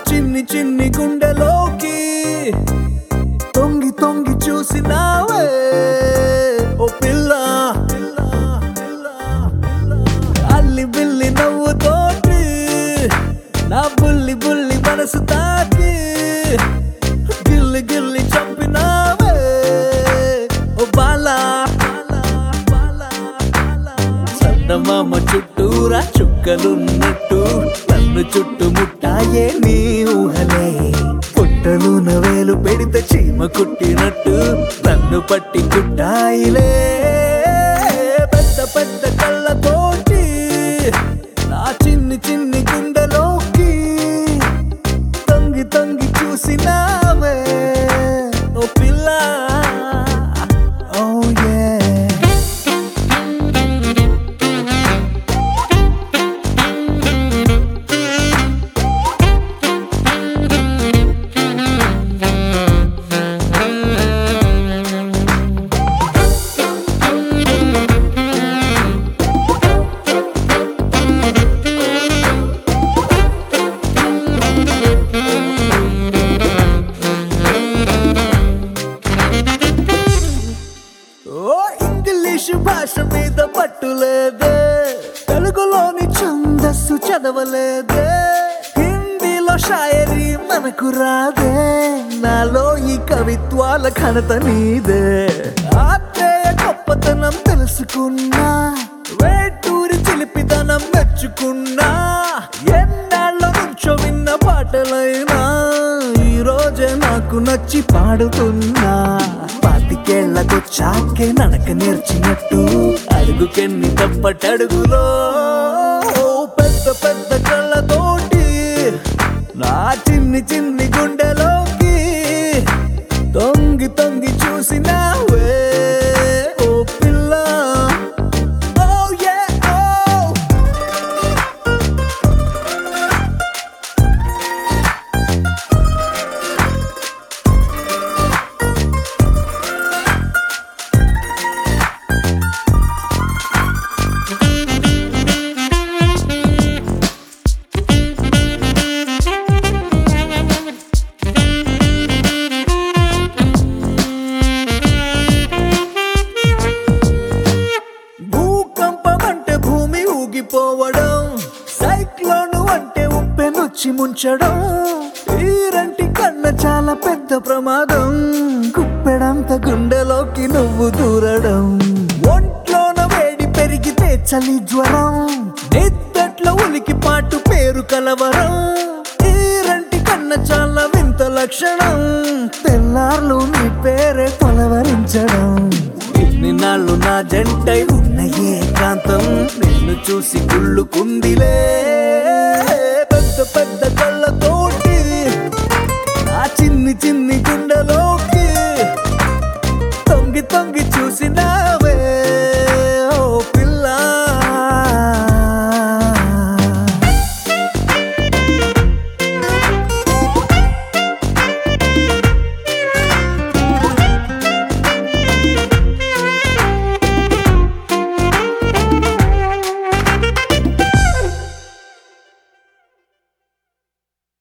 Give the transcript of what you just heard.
చిన్ని చిన్ని గుండెలోకి తొంగి తొంగి చూసినావే ఓ పిల్ల అల్లి బిల్లి నవ్వుతోటి నా బుల్లి బుల్లి మనసు తాకి గిల్లి గిల్లి చంపినావే ఓ బాలా చందమామ చుట్టూరా చుక్కలున్నట్టు నన్ను చుట్టుముట్టాయే నీ ఊహలే పుట్టలు నవేలు పెడితే చీమ కుట్టినట్టు నన్ను పట్టి కుట్టాయిలే పెద్ద పెద్ద కళ్ళతోటి నా చిన్ని చిన్ని గుండెలోకి తొంగి తొంగి చూసినావే ఓ పిల్ల ఓ yeah ఓ ఇంగ్లీషు భాష మీద పట్టులేదే తెలుగులోని ఛందస్సు చదవలేదే హిందీలో షాయరీ మనకు రాదే నాలో ఈ కవిత్వాల ఘనత నీదే ఆత్రేయ గొప్పతనం తెలుసుకున్నా వేటూరి చిలిపితనం మెచ్చుకున్నా ఎన్నాళ్ళ నుంచో విన్న పాటలైనా ఈ రోజే నాకు నచ్చి పాడుతున్నా పాతికేళ్లకొచ్చాకే నడక నేర్చినట్టు అడుగుకెన్ని తప్పటడుగులో పెద్ద పెద్ద కళ్ళతోటి నా చిన్ని చిన్ని గుండెలోకి తొంగి తొంగి చూసినావే ఓ పిల్ల ఓ yeah ఓ భూకంపం అంటే భూమి ఊగిపోవడం సైక్లోన్ అంటే ఉప్పెనొచ్చి ముంచడం ఈరంటి కన్న చాలా పెద్ద ప్రమాదం గుప్పెడంత గుండెలోకి నువ్వు దూరడం ఒంట్లోన వేడి పెరిగితే చలి జ్వరం నిద్దట్లో ఉలికి పాటు పేరు కలవరం ఈరంటి కన్న చాలా వింత లక్షణం తెల్లార్లు నీ పేరే కొలవరించడం ఇన్ని నాళ్ళు నా జంటై ఉన్న ఏకాంతం నిన్ను చూసి కుళ్ళుకుందిలే పెద్ద పెద్ద కళ్ళతోటి నా చిన్ని చిన్ని గుండెలోకి తొంగి తొంగి చూసినా